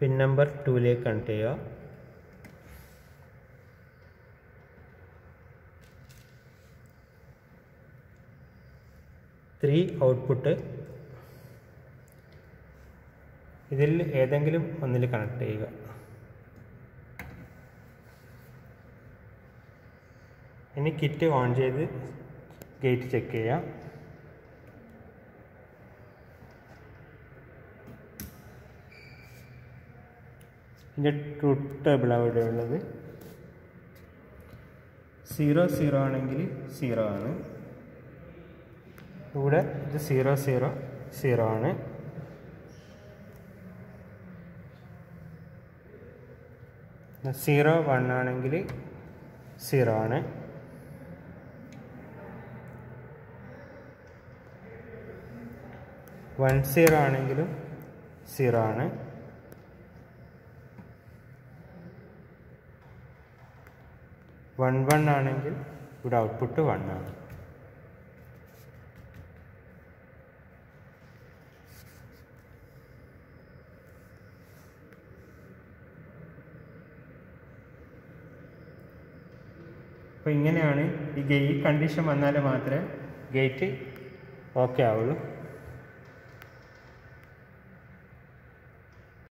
പിൻ number ടൂയിലേക്ക് connect ചെയ്യുക three output ഇതിൽ ഏതെങ്കിലും ഒന്നിൽ കണക്ട് ചെയ്യുക ഇനി കിറ്റ് ഓൺ ചെയ്ത് ഗേറ്റ് ചെക്ക് ചെയ്യാം ഇതിൻ്റെ ട്രൂത്ത് ടേബിളാണ് ഇവിടെ ഉള്ളത് സീറോ സീറോ ആണെങ്കിൽ സീറോ ആണ് ഇവിടെ ഇത് സീറോ സീറോ സീറോ ആണ് സീറോ വൺ ആണെങ്കിൽ സീറോ ആണ് വൺ സീറോ ആണെങ്കിലും സീറോ ആണ് വൺ വൺ ആണെങ്കിൽ ഇവിടെ ഔട്ട്പുട്ട് വൺ ആണ് അപ്പോൾ ഇങ്ങനെയാണ് ഈ ഗെ ഈ കണ്ടീഷൻ വന്നാൽ മാത്രമേ ഗേറ്റ് ഓക്കെ ആവുള്ളൂ